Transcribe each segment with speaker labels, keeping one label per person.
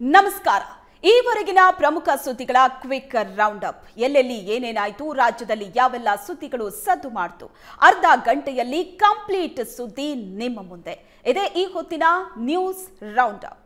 Speaker 1: ನಮಸ್ಕಾರ ಈವರೆಗಿನ ಪ್ರಮುಖ ಸುದ್ದಿಗಳ ಕ್ವಿಕ್ ರೌಂಡ್ ಅಪ್ ಎಲ್ಲೆಲ್ಲಿ ಏನೇನಾಯ್ತು ರಾಜ್ಯದಲ್ಲಿ ಯಾವೆಲ್ಲ ಸುದ್ದಿಗಳು ಸದ್ದು ಮಾಡ್ತು ಅರ್ಧ ಗಂಟೆಯಲ್ಲಿ ಕಂಪ್ಲೀಟ್ ಸುದ್ದಿ ನಿಮ್ಮ ಮುಂದೆ ಇದೇ ಈ ಹೊತ್ತಿನ ನ್ಯೂಸ್ ರೌಂಡ್ ಅಪ್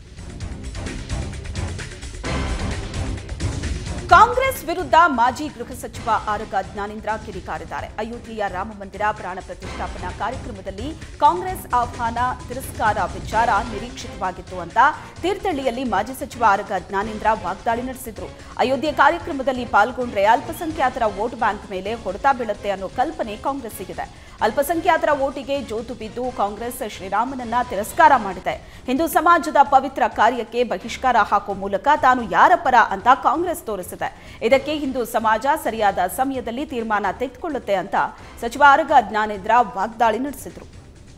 Speaker 1: ಕಾಂಗ್ರೆಸ್ ವಿರುದ್ಧ ಮಾಜಿ ಗೃಹ ಸಚಿವ ಆರಗ ಜ್ಞಾನೇಂದ್ರ ಕಿಡಿಕಾರಿದ್ದಾರೆ ಅಯೋಧ್ಯೆಯ ರಾಮ ಮಂದಿರ ಪ್ರಾಣ ಪ್ರತಿಷ್ಠಾಪನಾ ಕಾರ್ಯಕ್ರಮದಲ್ಲಿ ಕಾಂಗ್ರೆಸ್ ಆಹ್ವಾನ ತಿರಸ್ಕಾರ ವಿಚಾರ ನಿರೀಕ್ಷಿತವಾಗಿತ್ತು ಅಂತ ತೀರ್ಥಹಳ್ಳಿಯಲ್ಲಿ ಮಾಜಿ ಸಚಿವ ಆರಗ ಜ್ಞಾನೇಂದ್ರ ವಾಗ್ದಾಳಿ ನಡೆಸಿದ್ರು ಅಯೋಧ್ಯೆ ಕಾರ್ಯಕ್ರಮದಲ್ಲಿ ಪಾಲ್ಗೊಂಡ್ರೆ ಅಲ್ಪಸಂಖ್ಯಾತರ ವೋಟ್ ಬ್ಯಾಂಕ್ ಮೇಲೆ ಹೊಡೆತ ಬೀಳುತ್ತೆ ಅನ್ನೋ ಕಲ್ಪನೆ ಕಾಂಗ್ರೆಸ್ಸಿಗಿದೆ ಅಲ್ಪಸಂಖ್ಯಾತರ ಓಟಿಗೆ ಜೋತು ಬಿದ್ದು ಕಾಂಗ್ರೆಸ್ ಶ್ರೀರಾಮನನ್ನ ತಿರಸ್ಕಾರ ಮಾಡಿದೆ ಹಿಂದೂ ಸಮಾಜದ ಪವಿತ್ರ ಕಾರ್ಯಕ್ಕೆ ಬಹಿಷ್ಕಾರ ಹಾಕುವ ಮೂಲಕ ತಾನು ಯಾರ ಪರ ಅಂತ ಕಾಂಗ್ರೆಸ್ ತೋರಿಸಿದೆ ಇದಕ್ಕೆ ಹಿಂದೂ ಸಮಾಜ ಸರಿಯಾದ ಸಮಯದಲ್ಲಿ ತೀರ್ಮಾನ ತೆಗೆದುಕೊಳ್ಳುತ್ತೆ ಅಂತ ಸಚಿವ ಆರಗ ಜ್ಞಾನೇಂದ್ರ ವಾಗ್ದಾಳಿ ನಡೆಸಿದ್ರು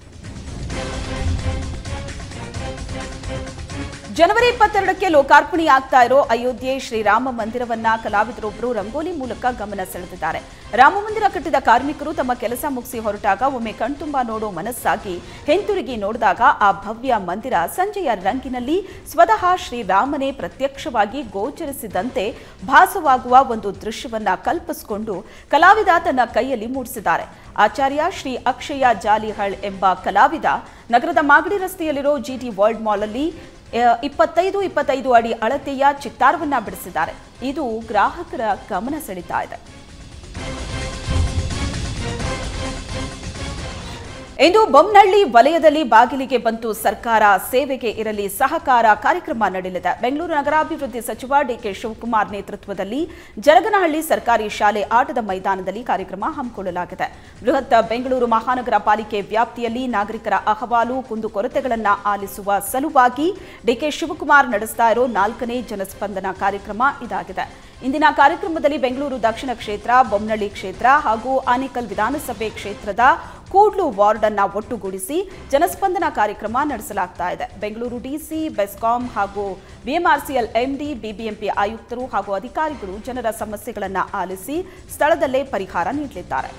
Speaker 1: ಜನವರಿ ಇಪ್ಪತ್ತೆರಡಕ್ಕೆ ಲೋಕಾರ್ಪಣೆಯಾಗ್ತಾ ಇರೋ ಅಯೋಧ್ಯೆ ಶ್ರೀರಾಮ ಮಂದಿರವನ್ನ ಕಲಾವಿದರೊಬ್ಬರು ರಂಗೋಲಿ ಮೂಲಕ ಗಮನ ಸೆಳೆದಿದ್ದಾರೆ ರಾಮ ಮಂದಿರ ಕಟ್ಟಿದ ಕಾರ್ಮಿಕರು ತಮ್ಮ ಕೆಲಸ ಮುಗಿಸಿ ಹೊರಟಾಗ ಒಮ್ಮೆ ಕಣ್ತುಂಬ ನೋಡೋ ಮನಸ್ಸಾಗಿ ಹಿಂತಿರುಗಿ ನೋಡಿದಾಗ ಆ ಭವ್ಯ ಮಂದಿರ ಸಂಜೆಯ ರಂಗಿನಲ್ಲಿ ಸ್ವತಃ ಶ್ರೀರಾಮನೇ ಪ್ರತ್ಯಕ್ಷವಾಗಿ ಗೋಚರಿಸಿದಂತೆ ಭಾಸವಾಗುವ ಒಂದು ದೃಶ್ಯವನ್ನ ಕಲ್ಪಿಸಿಕೊಂಡು ಕಲಾವಿದ ತನ್ನ ಕೈಯಲ್ಲಿ ಮೂಡಿಸಿದ್ದಾರೆ ಆಚಾರ್ಯ ಶ್ರೀ ಅಕ್ಷಯ ಜಾಲಿಹಳ್ ಎಂಬ ಕಲಾವಿದ ನಗರದ ಮಾಗಡಿ ರಸ್ತೆಯಲ್ಲಿರೋ ಜಿಟಿ ವರ್ಲ್ಡ್ ಮಾಲ್ ಅಲ್ಲಿ ಇಪ್ಪತ್ತೈದು ಇಪ್ಪತ್ತೈದು ಅಡಿ ಅಳತೆಯ ಚಿತ್ತಾರವನ್ನ ಬಿಡಿಸಿದ್ದಾರೆ ಇದು ಗ್ರಾಹಕರ ಗಮನ ಸೆಳೀತಾ ಇದೆ ಇಂದು ಬೊಮ್ಮನಹಳ್ಳಿ ವಲಯದಲ್ಲಿ ಬಾಗಿಲಿಗೆ ಬಂತು ಸರ್ಕಾರ ಸೇವೆಗೆ ಇರಲಿ ಸಹಕಾರ ಕಾರ್ಯಕ್ರಮ ನಡೆಯಲಿದೆ ಬೆಂಗಳೂರು ನಗರಾಭಿವೃದ್ಧಿ ಸಚಿವ ಡಿಕೆ ಶಿವಕುಮಾರ್ ನೇತೃತ್ವದಲ್ಲಿ ಜರಗನಹಳ್ಳಿ ಸರ್ಕಾರಿ ಶಾಲೆ ಆಟದ ಮೈದಾನದಲ್ಲಿ ಕಾರ್ಯಕ್ರಮ ಹಮ್ಮಿಕೊಳ್ಳಲಾಗಿದೆ ಬೃಹತ್ ಬೆಂಗಳೂರು ಮಹಾನಗರ ಪಾಲಿಕೆ ವ್ಯಾಪ್ತಿಯಲ್ಲಿ ನಾಗರಿಕರ ಅಹವಾಲು ಕುಂದುಕೊರತೆಗಳನ್ನು ಆಲಿಸುವ ಸಲುವಾಗಿ ಡಿಕೆ ಶಿವಕುಮಾರ್ ನಡೆಸ್ತಾ ಇರೋ ನಾಲ್ಕನೇ ಜನಸ್ಪಂದನ ಕಾರ್ಯಕ್ರಮ ಇದಾಗಿದೆ ಇಂದಿನ ಕಾರ್ಯಕ್ರಮದಲ್ಲಿ ಬೆಂಗಳೂರು ದಕ್ಷಿಣ ಕ್ಷೇತ್ರ ಬೊಮ್ಮನಹಳ್ಳಿ ಕ್ಷೇತ್ರ ಹಾಗೂ ಆನೇಕಲ್ ವಿಧಾನಸಭೆ ಕ್ಷೇತ್ರದ ಕೂಡ್ಲು ವಾರ್ಡ್ ಅನ್ನ ಒಟ್ಟುಗೂಡಿಸಿ ಜನಸ್ಪಂದನ ಕಾರ್ಯಕ್ರಮ ನಡೆಸಲಾಗ್ತಾ ಇದೆ ಬೆಂಗಳೂರು ಡಿಸಿ ಬೆಸ್ಕಾಂ ಹಾಗೂ ಬಿಎಂಆರ್ಸಿಎಲ್ ಎಂಡಿ ಬಿಬಿಎಂಪಿ ಆಯುಕ್ತರು ಹಾಗೂ ಅಧಿಕಾರಿಗಳು ಜನರ ಸಮಸ್ಯೆಗಳನ್ನು ಆಲಿಸಿ ಸ್ಥಳದಲ್ಲೇ ಪರಿಹಾರ ನೀಡಲಿದ್ದಾರೆ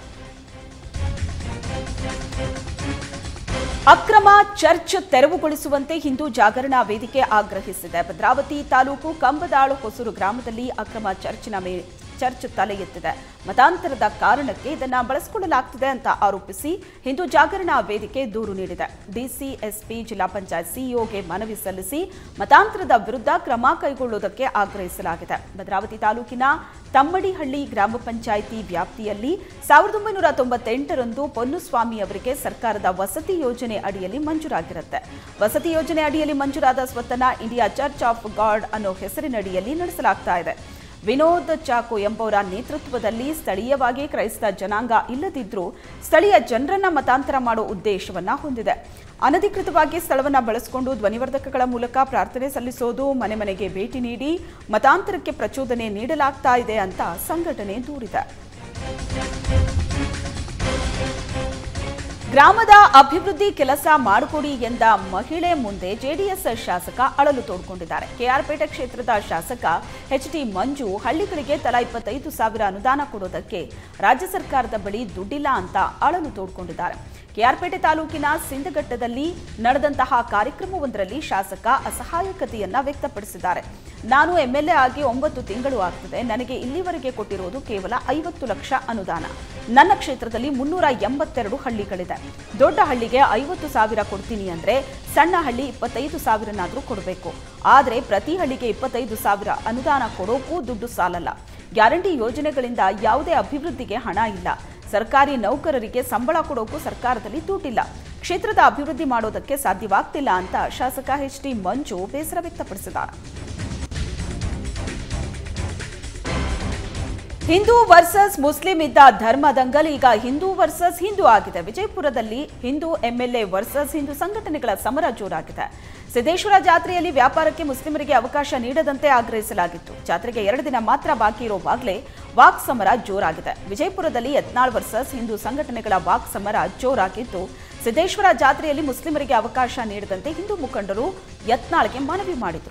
Speaker 1: ಅಕ್ರಮ ಚರ್ಚ್ ತೆರವುಗೊಳಿಸುವಂತೆ ಹಿಂದೂ ಜಾಗರಣಾ ವೇದಿಕೆ ಆಗ್ರಹಿಸಿದೆ ಭದ್ರಾವತಿ ತಾಲೂಕು ಕಂಬದಾಳು ಹೊಸೂರು ಗ್ರಾಮದಲ್ಲಿ ಅಕ್ರಮ ಚರ್ಚಿನ ಮೇ ಚರ್ಚ್ ತಲೆ ಎತ್ತಿದೆ ಮತಾಂತರದ ಕಾರಣಕ್ಕೆ ಇದನ್ನ ಬಳಸಿಕೊಳ್ಳಲಾಗ್ತಿದೆ ಅಂತ ಆರೋಪಿಸಿ ಹಿಂದೂ ಜಾಗರಣಾ ವೇದಿಕೆ ದೂರು ನೀಡಿದೆ ಡಿಸಿ ಎಸ್ಪಿ ಜಿಲ್ಲಾ ಪಂಚಾಯತ್ ಸಿಇಒಗೆ ಮನವಿ ಸಲ್ಲಿಸಿ ಮತಾಂತರದ ವಿರುದ್ಧ ಕ್ರಮ ಕೈಗೊಳ್ಳುವುದಕ್ಕೆ ಆಗ್ರಹಿಸಲಾಗಿದೆ ಭದ್ರಾವತಿ ತಾಲೂಕಿನ ತಮ್ಮಡಿಹಳ್ಳಿ ಗ್ರಾಮ ಪಂಚಾಯಿತಿ ವ್ಯಾಪ್ತಿಯಲ್ಲಿ ಸಾವಿರದ ಒಂಬೈನೂರ ತೊಂಬತ್ತೆಂಟರಂದು ಪೊನ್ನುಸ್ವಾಮಿ ಅವರಿಗೆ ಸರ್ಕಾರದ ವಸತಿ ಯೋಜನೆ ಅಡಿಯಲ್ಲಿ ಮಂಜೂರಾಗಿರುತ್ತೆ ವಸತಿ ಯೋಜನೆ ಅಡಿಯಲ್ಲಿ ಮಂಜೂರಾದ ಸ್ವತ್ತನ್ನ ಇಂಡಿಯಾ ಚರ್ಚ್ ಆಫ್ ಗಾಡ್ ಅನ್ನೋ ಹೆಸರಿನಡಿಯಲ್ಲಿ ನಡೆಸಲಾಗ್ತಾ ಇದೆ ವಿನೋದ್ ಚಾಕು ಎಂಬವರ ನೇತೃತ್ವದಲ್ಲಿ ಸ್ಥಳೀಯವಾಗಿ ಕ್ರೈಸ್ತ ಜನಾಂಗ ಇಲ್ಲದಿದ್ರೂ ಸ್ಥಳೀಯ ಜನರನ್ನ ಮತಾಂತರ ಮಾಡೋ ಉದ್ದೇಶವನ್ನ ಹೊಂದಿದೆ ಅನಧಿಕೃತವಾಗಿ ಸ್ಥಳವನ್ನ ಬಳಸಿಕೊಂಡು ಧ್ವನಿವರ್ಧಕಗಳ ಮೂಲಕ ಪ್ರಾರ್ಥನೆ ಸಲ್ಲಿಸೋದು ಮನೆ ಮನೆಗೆ ಭೇಟಿ ನೀಡಿ ಮತಾಂತರಕ್ಕೆ ಪ್ರಚೋದನೆ ನೀಡಲಾಗ್ತಾ ಇದೆ ಅಂತ ಸಂಘಟನೆ ದೂರಿದೆ ಗ್ರಾಮದ ಅಭಿವೃದ್ಧಿ ಕೆಲಸ ಮಾಡಿಕೊಡಿ ಎಂದ ಮಹಿಳೆ ಮುಂದೆ ಜೆಡಿಎಸ್ ಶಾಸಕ ಅಳಲು ತೋಡ್ಕೊಂಡಿದ್ದಾರೆ ಕೆಆರ್ಪೇಟೆ ಕ್ಷೇತ್ರದ ಶಾಸಕ ಎಚ್ ಟಿ ಮಂಜು ಹಳ್ಳಿಗಳಿಗೆ ತಲಾ ಇಪ್ಪತ್ತೈದು ಸಾವಿರ ಅನುದಾನ ಕೊಡೋದಕ್ಕೆ ರಾಜ್ಯ ಸರ್ಕಾರದ ಬಳಿ ದುಡ್ಡಿಲ್ಲ ಅಂತ ಅಳಲು ತೋಡ್ಕೊಂಡಿದ್ದಾರೆ ಕೆಆರ್ಪೇಟೆ ತಾಲೂಕಿನ ಸಿಂದಘಟ್ಟದಲ್ಲಿ ನಡೆದಂತಹ ಕಾರ್ಯಕ್ರಮವೊಂದರಲ್ಲಿ ಶಾಸಕ ಅಸಹಾಯಕತೆಯನ್ನ ವ್ಯಕ್ತಪಡಿಸಿದ್ದಾರೆ ನಾನು ಎಂಎಲ್ಎ ಆಗಿ ಒಂಬತ್ತು ತಿಂಗಳು ಆಗ್ತದೆ ನನಗೆ ಇಲ್ಲಿವರೆಗೆ ಕೊಟ್ಟಿರುವುದು ಕೇವಲ ಐವತ್ತು ಲಕ್ಷ ಅನುದಾನ ನನ್ನ ಕ್ಷೇತ್ರದಲ್ಲಿ ಮುನ್ನೂರ ಎಂಬತ್ತೆರಡು ಹಳ್ಳಿಗಳಿದೆ ದೊಡ್ಡ ಹಳ್ಳಿಗೆ ಐವತ್ತು ಸಾವಿರ ಕೊಡ್ತೀನಿ ಅಂದ್ರೆ ಸಣ್ಣ ಹಳ್ಳಿ ಇಪ್ಪತ್ತೈದು ಸಾವಿರನಾದ್ರೂ ಕೊಡಬೇಕು ಆದ್ರೆ ಪ್ರತಿ ಹಳ್ಳಿಗೆ ಇಪ್ಪತ್ತೈದು ಸಾವಿರ ಅನುದಾನ ಕೊಡೋಕ್ಕೂ ದುಡ್ಡು ಸಾಲಲ್ಲ ಗ್ಯಾರಂಟಿ ಯೋಜನೆಗಳಿಂದ ಯಾವುದೇ ಅಭಿವೃದ್ಧಿಗೆ ಹಣ ಇಲ್ಲ ಸರ್ಕಾರಿ ನೌಕರರಿಗೆ ಸಂಬಳ ಕೊಡೋಕ್ಕೂ ಸರ್ಕಾರದಲ್ಲಿ ದುಡ್ಡಿಲ್ಲ ಕ್ಷೇತ್ರದ ಅಭಿವೃದ್ಧಿ ಮಾಡೋದಕ್ಕೆ ಸಾಧ್ಯವಾಗ್ತಿಲ್ಲ ಅಂತ ಶಾಸಕ ಎಚ್ ಟಿ ಮಂಜು ಬೇಸರ ವ್ಯಕ್ತಪಡಿಸಿದ್ದಾರೆ ಹಿಂದೂ ವರ್ಸಸ್ ಮುಸ್ಲಿಂ ಇದ್ದ ಧರ್ಮ ದಂಗಲ್ ಈಗ ಹಿಂದೂ ವರ್ಸಸ್ ಹಿಂದೂ ಆಗಿದೆ ವಿಜಯಪುರದಲ್ಲಿ ಹಿಂದೂ ಎಂಎಲ್ಎ ವರ್ಸಸ್ ಹಿಂದೂ ಸಂಘಟನೆಗಳ ಸಮರ ಜೋರಾಗಿದೆ ಸಿದ್ದೇಶ್ವರ ಜಾತ್ರೆಯಲ್ಲಿ ವ್ಯಾಪಾರಕ್ಕೆ ಮುಸ್ಲಿಮರಿಗೆ ಅವಕಾಶ ನೀಡದಂತೆ ಆಗ್ರಹಿಸಲಾಗಿತ್ತು ಜಾತ್ರೆಗೆ ಎರಡು ದಿನ ಮಾತ್ರ ಬಾಕಿ ಇರುವಾಗಲೇ ವಾಕ್ ಸಮರ ಜೋರಾಗಿದೆ ವಿಜಯಪುರದಲ್ಲಿ ಯತ್ನಾಳ್ ವರ್ಸಸ್ ಹಿಂದೂ ಸಂಘಟನೆಗಳ ವಾಕ್ ಸಮರ ಜೋರಾಗಿದ್ದು ಸಿದ್ದೇಶ್ವರ ಜಾತ್ರೆಯಲ್ಲಿ ಮುಸ್ಲಿಮರಿಗೆ ಅವಕಾಶ ನೀಡದಂತೆ ಹಿಂದೂ ಮುಖಂಡರು ಯತ್ನಾಳ್ಗೆ ಮನವಿ ಮಾಡಿದರು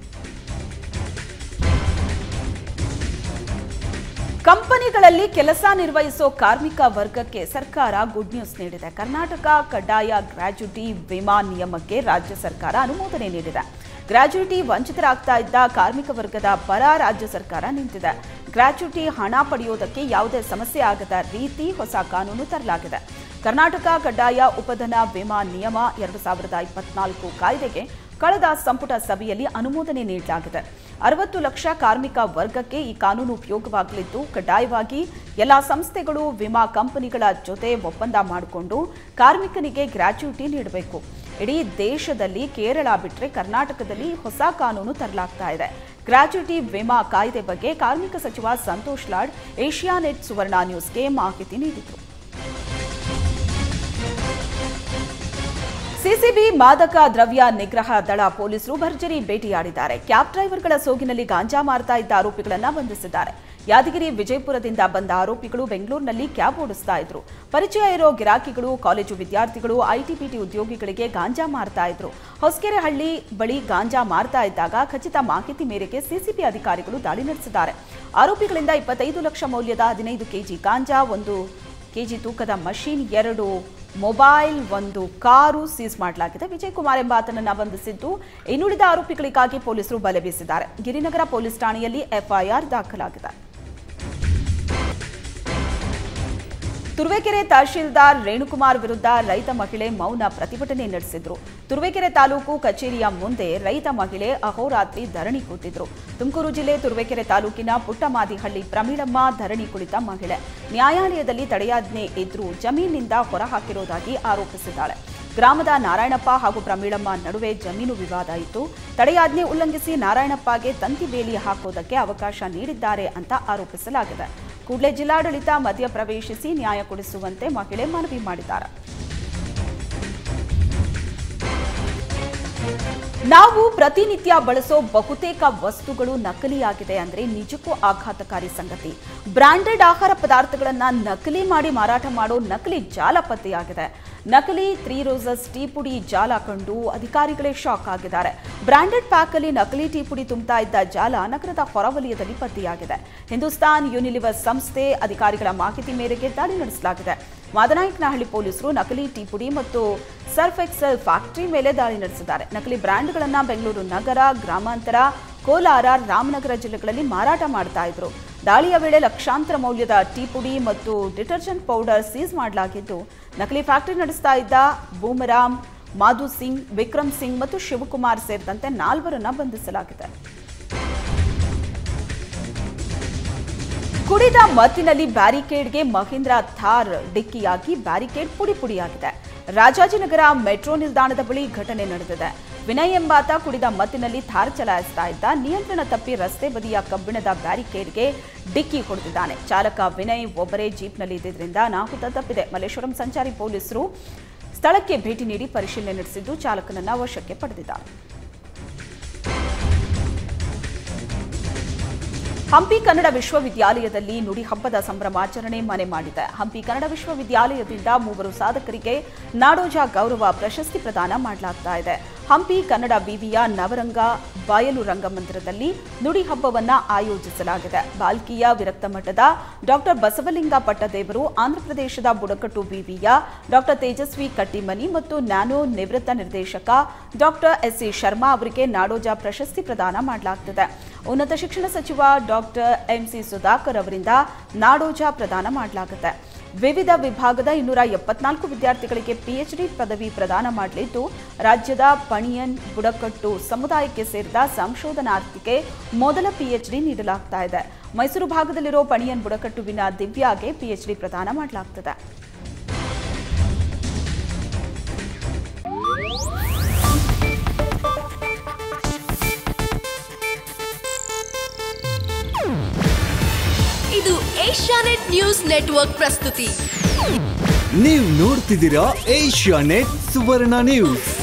Speaker 1: ಕಂಪನಿಗಳಲ್ಲಿ ಕೆಲಸ ನಿರ್ವಹಿಸೋ ಕಾರ್ಮಿಕ ವರ್ಗಕ್ಕೆ ಸರ್ಕಾರ ಗುಡ್ ನ್ಯೂಸ್ ನೀಡಿದೆ ಕರ್ನಾಟಕ ಕಡ್ಡಾಯ ಗ್ರಾಚ್ಯುಟಿ ವಿಮಾ ನಿಯಮಕ್ಕೆ ರಾಜ್ಯ ಸರ್ಕಾರ ಅನುಮೋದನೆ ನೀಡಿದೆ ಗ್ರಾಚ್ಯುಟಿ ವಂಚಿತರಾಗ್ತಾ ಇದ್ದ ಕಾರ್ಮಿಕ ವರ್ಗದ ಪರ ರಾಜ್ಯ ಸರ್ಕಾರ ನಿಂತಿದೆ ಗ್ರಾಚ್ಯುಟಿ ಹಣ ಪಡೆಯುವುದಕ್ಕೆ ಯಾವುದೇ ಸಮಸ್ಯೆ ಆಗದ ರೀತಿ ಹೊಸ ಕಾನೂನು ತರಲಾಗಿದೆ ಕರ್ನಾಟಕ ಕಡ್ಡಾಯ ಉಪಧನ ವಿಮಾ ನಿಯಮ ಎರಡು ಸಾವಿರದ ಇಪ್ಪತ್ನಾಲ್ಕು ಕಾಯ್ದೆಗೆ ಕಳೆದ ಸಂಪುಟ ಸಭೆಯಲ್ಲಿ ಅನುಮೋದನೆ ನೀಡಲಾಗಿದೆ ಅರವತ್ತು ಲಕ್ಷ ಕಾರ್ಮಿಕ ವರ್ಗಕ್ಕೆ ಈ ಕಾನೂನು ಉಪಯೋಗವಾಗಲಿದ್ದು ಕಡ್ಡಾಯವಾಗಿ ಎಲ್ಲ ಸಂಸ್ಥೆಗಳು ವಿಮಾ ಕಂಪನಿಗಳ ಜೊತೆ ಒಪ್ಪಂದ ಮಾಡಿಕೊಂಡು ಕಾರ್ಮಿಕನಿಗೆ ಗ್ರಾಚ್ಯುಟಿ ನೀಡಬೇಕು ಇಡೀ ದೇಶದಲ್ಲಿ ಕೇರಳ ಬಿಟ್ಟರೆ ಕರ್ನಾಟಕದಲ್ಲಿ ಹೊಸ ಕಾನೂನು ತರಲಾಗ್ತಾ ಇದೆ ಗ್ರಾಚ್ಯುಟಿ ವಿಮಾ ಕಾಯ್ದೆ ಬಗ್ಗೆ ಕಾರ್ಮಿಕ ಸಚಿವ ಸಂತೋಷ್ ಲಾಡ್ ಏಷ್ಯಾನೆಟ್ ಸುವರ್ಣ ನ್ಯೂಸ್ಗೆ ಮಾಹಿತಿ ನೀಡಿದರು ಸಿಸಿಬಿ ಮಾದಕ ದ್ರವ್ಯ ನಿಗ್ರಹ ದಳ ಪೊಲೀಸರು ಭರ್ಜರಿ ಭೇಟಿಯಾಡಿದ್ದಾರೆ ಕ್ಯಾಬ್ ಡ್ರೈವರ್ಗಳ ಸೋಗಿನಲ್ಲಿ ಗಾಂಜಾ ಮಾರ್ತಾ ಇದ್ದ ಆರೋಪಿಗಳನ್ನ ಬಂಧಿಸಿದ್ದಾರೆ ಯಾದಗಿರಿ ವಿಜಯಪುರದಿಂದ ಬಂದ ಆರೋಪಿಗಳು ಬೆಂಗಳೂರಿನಲ್ಲಿ ಕ್ಯಾಬ್ ಓಡಿಸ್ತಾ ಇದ್ರು ಪರಿಚಯ ಇರೋ ಗಿರಾಕಿಗಳು ಕಾಲೇಜು ವಿದ್ಯಾರ್ಥಿಗಳು ಐಟಿಬಿಟಿ ಉದ್ಯೋಗಿಗಳಿಗೆ ಗಾಂಜಾ ಮಾರ್ತಾ ಇದ್ರು ಹೊಸಕೆರೆಹಳ್ಳಿ ಬಳಿ ಗಾಂಜಾ ಮಾರ್ತಾ ಇದ್ದಾಗ ಖಚಿತ ಮಾಹಿತಿ ಮೇರೆಗೆ ಸಿಸಿಬಿ ಅಧಿಕಾರಿಗಳು ದಾಳಿ ನಡೆಸಿದ್ದಾರೆ ಆರೋಪಿಗಳಿಂದ ಇಪ್ಪತ್ತೈದು ಲಕ್ಷ ಮೌಲ್ಯದ ಹದಿನೈದು ಕೆಜಿ ಗಾಂಜಾ ಒಂದು ಕೆಜಿ ತೂಕದ ಮಷೀನ್ ಎರಡು ಮೊಬೈಲ್ ಒಂದು ಕಾರು ಸೀಸ್ ಮಾಡಲಾಗಿದೆ ವಿಜಯ್ ಕುಮಾರ್ ಎಂಬ ಆತನನ್ನ ಬಂಧಿಸಿದ್ದು ಇನ್ನುಳಿದ ಆರೋಪಿಗಳಿಗಾಗಿ ಪೊಲೀಸರು ಬಲೆ ಬೀಸಿದ್ದಾರೆ ಗಿರಿನಗರ ಪೊಲೀಸ್ ಠಾಣೆಯಲ್ಲಿ ಎಫ್ಐಆರ್ ದಾಖಲಾಗಿದೆ ತುರುವೇಕೆರೆ ತಹಶೀಲ್ದಾರ್ ರೇಣುಕುಮಾರ್ ವಿರುದ್ಧ ರೈತ ಮಹಿಳೆ ಮೌನ ಪ್ರತಿಭಟನೆ ನಡೆಸಿದ್ರು ತುರುವೇಕೆರೆ ತಾಲೂಕು ಕಚೇರಿಯ ಮುಂದೆ ರೈತ ಮಹಿಳೆ ಅಹೋರಾತ್ರಿ ಧರಣಿ ಕೂತಿದ್ರು ತುಮಕೂರು ಜಿಲ್ಲೆ ತುರುವೇಕೆರೆ ತಾಲೂಕಿನ ಪುಟ್ಟಮಾದಿಹಳ್ಳಿ ಪ್ರಮೀಳಮ್ಮ ಧರಣಿ ಕುಳಿತ ಮಹಿಳೆ ನ್ಯಾಯಾಲಯದಲ್ಲಿ ತಡೆಯಾಜ್ಞೆ ಇದ್ರೂ ಜಮೀನಿನಿಂದ ಹೊರಹಾಕಿರುವುದಾಗಿ ಆರೋಪಿಸಿದ್ದಾಳೆ ಗ್ರಾಮದ ನಾರಾಯಣಪ್ಪ ಹಾಗೂ ಪ್ರಮೀಳಮ್ಮ ನಡುವೆ ಜಮೀನು ವಿವಾದ ಇತ್ತು ತಡೆಯಾಜ್ಞೆ ಉಲ್ಲಂಘಿಸಿ ನಾರಾಯಣಪ್ಪಗೆ ತಂತಿ ಬೇಲಿ ಹಾಕೋದಕ್ಕೆ ಅವಕಾಶ ನೀಡಿದ್ದಾರೆ ಅಂತ ಆರೋಪಿಸಲಾಗಿದೆ ಕೂಡಲೇ ಜಿಲ್ಲಾಡಳಿತ ಮಧ್ಯಪ್ರವೇಶಿಸಿ ನ್ಯಾಯ ಕೊಡಿಸುವಂತೆ ಮಹಿಳೆ ಮನವಿ ಮಾಡಿದ್ದಾರೆ ನಾವು ಪ್ರತಿನಿತ್ಯ ಬಳಸೋ ಬಹುತೇಕ ವಸ್ತುಗಳು ನಕಲಿಯಾಗಿದೆ ಅಂದ್ರೆ ನಿಜಕ್ಕೂ ಆಘಾತಕಾರಿ ಸಂಗತಿ ಬ್ರಾಂಡೆಡ್ ಆಹಾರ ಪದಾರ್ಥಗಳನ್ನ ನಕಲಿ ಮಾಡಿ ಮಾರಾಟ ಮಾಡೋ ನಕಲಿ ಜಾಲ ಪತ್ತೆಯಾಗಿದೆ ನಕಲಿ ತ್ರೀ ರೋಸಸ್ ಟೀ ಪುಡಿ ಜಾಲ ಕಂಡು ಅಧಿಕಾರಿಗಳೇ ಶಾಕ್ ಆಗಿದ್ದಾರೆ ಬ್ರಾಂಡೆಡ್ ಪ್ಯಾಕ್ ಅಲ್ಲಿ ನಕಲಿ ಟೀ ಪುಡಿ ತುಂಬುತ್ತಾ ಇದ್ದ ಜಾಲ ನಗರದ ಹೊರವಲಯದಲ್ಲಿ ಪತ್ತೆಯಾಗಿದೆ ಹಿಂದೂಸ್ತಾನ್ ಯೂನಿಲಿವರ್ ಸಂಸ್ಥೆ ಅಧಿಕಾರಿಗಳ ಮಾಹಿತಿ ಮೇರೆಗೆ ದಾಳಿ ನಡೆಸಲಾಗಿದೆ ಮಾದನಾಯಕನಹಳ್ಳಿ ಪೊಲೀಸರು ನಕಲಿ ಟೀ ಪುಡಿ ಮತ್ತು ಸರ್ಫ್ ಎಕ್ಸೆಲ್ ಫ್ಯಾಕ್ಟರಿ ಮೇಲೆ ದಾಳಿ ನಡೆಸಿದ್ದಾರೆ ನಕಲಿ ಬ್ರ್ಯಾಂಡ್ಗಳನ್ನ ಬೆಂಗಳೂರು ನಗರ ಗ್ರಾಮಾಂತರ ಕೋಲಾರ ರಾಮನಗರ ಜಿಲ್ಲೆಗಳಲ್ಲಿ ಮಾರಾಟ ಮಾಡ್ತಾ ಇದ್ರು ದಾಳಿಯ ವೇಳೆ ಲಕ್ಷಾಂತರ ಮೌಲ್ಯದ ಟೀ ಪುಡಿ ಮತ್ತು ಡಿಟರ್ಜೆಂಟ್ ಪೌಡರ್ ಸೀಸ್ ಮಾಡಲಾಗಿದ್ದು ನಕಲಿ ಫ್ಯಾಕ್ಟರಿ ನಡೆಸ್ತಾ ಇದ್ದ ಬೂಮರಾಮ್ ಮಾಧು ಸಿಂಗ್ ವಿಕ್ರಮ್ ಸಿಂಗ್ ಮತ್ತು ಶಿವಕುಮಾರ್ ಸೇರಿದಂತೆ ನಾಲ್ವರನ್ನ ಬಂಧಿಸಲಾಗಿದೆ ಕುಡಿದ ಮತ್ತಿನಲ್ಲಿ ಬ್ಯಾರಿಕೇಡ್ಗೆ ಮಹೀಂದ್ರ ಥಾರ್ ಡಿಕ್ಕಿಯಾಗಿ ಬ್ಯಾರಿಕೇಡ್ ಪುಡಿ ಪುಡಿಯಾಗಿದೆ ರಾಜಾಜಿನಗರ ಮೆಟ್ರೋ ನಿಲ್ದಾಣದ ಬಳಿ ಘಟನೆ ನಡೆದಿದೆ ವಿನಯ್ ಎಂಬಾತ ಕುಡಿದ ಮತ್ತಿನಲ್ಲಿ ಥಾರ್ ಚಲಾಯಿಸ್ತಾ ಇದ್ದ ನಿಯಂತ್ರಣ ತಪ್ಪಿ ರಸ್ತೆ ಬದಿಯ ಕಬ್ಬಿಣದ ಬ್ಯಾರಿಕೇಡ್ಗೆ ಡಿಕ್ಕಿ ಹೊಡೆದಿದ್ದಾನೆ ಚಾಲಕ ವಿನಯ್ ಒಬ್ಬರೇ ಜೀಪ್ನಲ್ಲಿ ಇದ್ದಿದ್ದರಿಂದ ಅನಾಹುತ ತಪ್ಪಿದೆ ಮಲ್ಲೇಶ್ವರಂ ಸಂಚಾರಿ ಪೊಲೀಸರು ಸ್ಥಳಕ್ಕೆ ಭೇಟಿ ನೀಡಿ ಪರಿಶೀಲನೆ ನಡೆಸಿದ್ದು ಚಾಲಕನನ್ನ ವಶಕ್ಕೆ ಪಡೆದಿದ್ದಾರೆ ಹಂಪಿ ಕನ್ನಡ ವಿಶ್ವವಿದ್ಯಾಲಯದಲ್ಲಿ ನುಡಿ ಹಬ್ಬದ ಸಂಭ್ರಮಾಚರಣೆ ಮನೆ ಮಾಡಿದೆ ಹಂಪಿ ಕನ್ನಡ ವಿಶ್ವವಿದ್ಯಾಲಯದಿಂದ ಮೂವರು ಸಾಧಕರಿಗೆ ನಾಡೋಜ ಗೌರವ ಪ್ರಶಸ್ತಿ ಪ್ರದಾನ ಮಾಡಲಾಗ್ತಾ ಇದೆ ಹಂಪಿ ಕನ್ನಡ ವಿವಿಯ ನವರಂಗ ಬಯಲು ರಂಗಮಂದಿರದಲ್ಲಿ ನುಡಿ ಹಬ್ಬವನ್ನ ಆಯೋಜಿಸಲಾಗಿದೆ ಬಾಲ್ಕಿಯ ವಿರಕ್ತ ಮಠದ ಡಾಕ್ಟರ್ ಬಸವಲಿಂಗ ಪಟ್ಟದೇವರು ಆಂಧ್ರಪ್ರದೇಶದ ಬುಡಕಟ್ಟು ವಿವಿಯ ಡಾಕ್ಟರ್ ತೇಜಸ್ವಿ ಕಟ್ಟಿಮನಿ ಮತ್ತು ನ್ಯಾನೋ ನಿವೃತ್ತ ನಿರ್ದೇಶಕ ಡಾಕ್ಟರ್ ಎಸ್ ಸಿ ಶರ್ಮಾ ಅವರಿಗೆ ನಾಡೋಜ ಪ್ರಶಸ್ತಿ ಪ್ರದಾನ ಮಾಡಲಾಗ್ತಿದೆ ಉನ್ನತ ಶಿಕ್ಷಣ ಸಚಿವ ಡಾಕ್ಟರ್ ಎಂಸಿ ಸುಧಾಕರ್ ಅವರಿಂದ ನಾಡೋಜ ಪ್ರದಾನ ಮಾಡಲಾಗುತ್ತೆ ವಿವಿಧ ವಿಭಾಗದ ಇನ್ನೂರ ಎಪ್ಪತ್ನಾಲ್ಕು ವಿದ್ಯಾರ್ಥಿಗಳಿಗೆ ಪಿಎಚ್ಡಿ ಪದವಿ ಪ್ರದಾನ ಮಾಡಲಿದ್ದು ರಾಜ್ಯದ ಪಣಿಯನ್ ಬುಡಕಟ್ಟು ಸಮುದಾಯಕ್ಕೆ ಸೇರಿದ ಸಂಶೋಧನಾರ್ಥಿಗೆ ಮೊದಲ ಪಿಎಚ್ಡಿ ನೀಡಲಾಗ್ತಾ ಇದೆ ಮೈಸೂರು ಭಾಗದಲ್ಲಿರೋ ಪಣಿಯನ್ ಬುಡಕಟ್ಟುವಿನ ದಿವ್ಯಾಗೆ ಪಿಎಚ್ಡಿ ಪ್ರದಾನ ಮಾಡಲಾಗ್ತದೆ
Speaker 2: ಇದು ಏಷ್ಯಾನೆಟ್ ನ್ಯೂಸ್ ನೆಟ್ವರ್ಕ್ ಪ್ರಸ್ತುತಿ
Speaker 3: ನೀವು ನೋಡ್ತಿದ್ದೀರಾ ಏಷ್ಯಾ ನೆಟ್ ಸುವರ್ಣ ನ್ಯೂಸ್